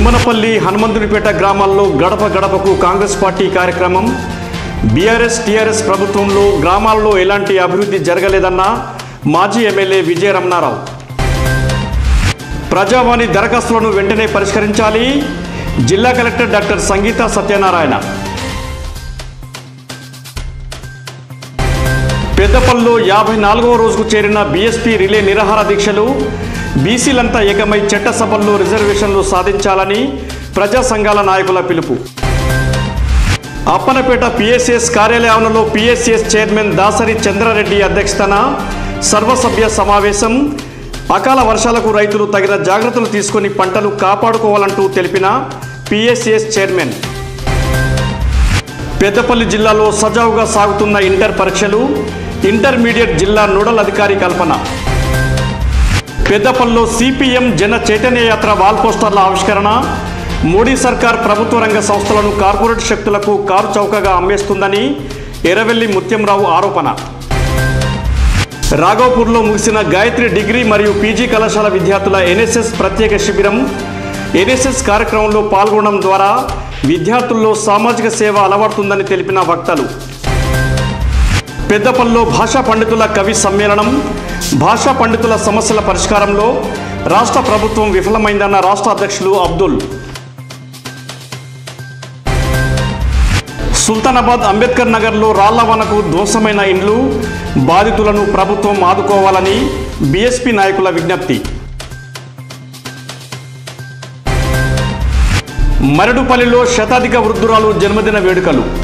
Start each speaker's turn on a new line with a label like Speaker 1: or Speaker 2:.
Speaker 1: తిమ్మనపల్లి హనుమంతునిపేట గ్రామాల్లో గడప గడపకు కాంగ్రెస్ పార్టీ కార్యక్రమం బీఆర్ఎస్ టీఆర్ఎస్ ప్రభుత్వంలో గ్రామాల్లో ఎలాంటి అభివృద్ధి జరగలేదన్న మాజీ ఎమ్మెల్యే విజయరమణారావు ప్రజావాణి దరఖాస్తులను వెంటనే పరిష్కరించాలి జిల్లా కలెక్టర్ డాక్టర్ సంగీత సత్యనారాయణ పెద్దపల్లిలో యాభై నాలుగవ రోజుకు చేరిన బీఎస్పీ రిలే నిరాహార దీక్షలు బీసీలంతా ఏకమై చట్టసభల్లో రిజర్వేషన్లు సాధించాలని ప్రజా సంఘాల నాయకుల పిలుపు అప్పనపేట పిఎస్ఎస్ కార్యాలయంలో పిఎస్ఎస్ చైర్మన్ దాసరి చంద్రారెడ్డి అధ్యక్షతన సర్వసభ్య సమావేశం అకాల వర్షాలకు రైతులు తగిన జాగ్రత్తలు తీసుకొని పంటలు కాపాడుకోవాలంటూ తెలిపిన పిఎస్ఎస్ చైర్మన్ పెద్దపల్లి జిల్లాలో సజావుగా సాగుతున్న ఇంటర్ పరీక్షలు ఇంటర్మీడియట్ జిల్లా నోడల్ అధికారి కల్పన పెద్దపల్లిలో సిపిఎం జన చైతన్య యాత్ర వాల్ పోస్టర్ల ఆవిష్కరణ మోడీ సర్కార్ ప్రభుత్వ రంగ సంస్థలను కార్పొరేట్ శక్తులకు కారు చౌకగా అమ్మేస్తుందని ఎర్రవెల్లి ముత్యంరావు ఆరోపణ రాఘవపూర్లో ముగిసిన గాయత్రి డిగ్రీ మరియు పీజీ కళాశాల విద్యార్థుల ఎన్ఎస్ఎస్ ప్రత్యేక శిబిరం ఎన్ఎస్ఎస్ కార్యక్రమంలో పాల్గొనడం ద్వారా విద్యార్థుల్లో సామాజిక సేవ అలవడుతుందని తెలిపిన వక్తలు పెద్దపల్లిలో భాషా పండితుల కవి సమ్మేళనం భాషా పండితుల సమస్యల పరిష్కారంలో రాష్ట్ర ప్రభుత్వం విఫలమైందన్న రాష్ట్ర అధ్యక్షులు అబ్దుల్ సుల్తానాబాద్ అంబేద్కర్ నగర్లో రాళ్లవనకు ధ్వంసమైన ఇండ్లు బాధితులను ప్రభుత్వం ఆదుకోవాలని బీఎస్పీ నాయకుల విజ్ఞప్తి మరడుపల్లిలో శతాధిక వృద్ధురాలు జన్మదిన వేడుకలు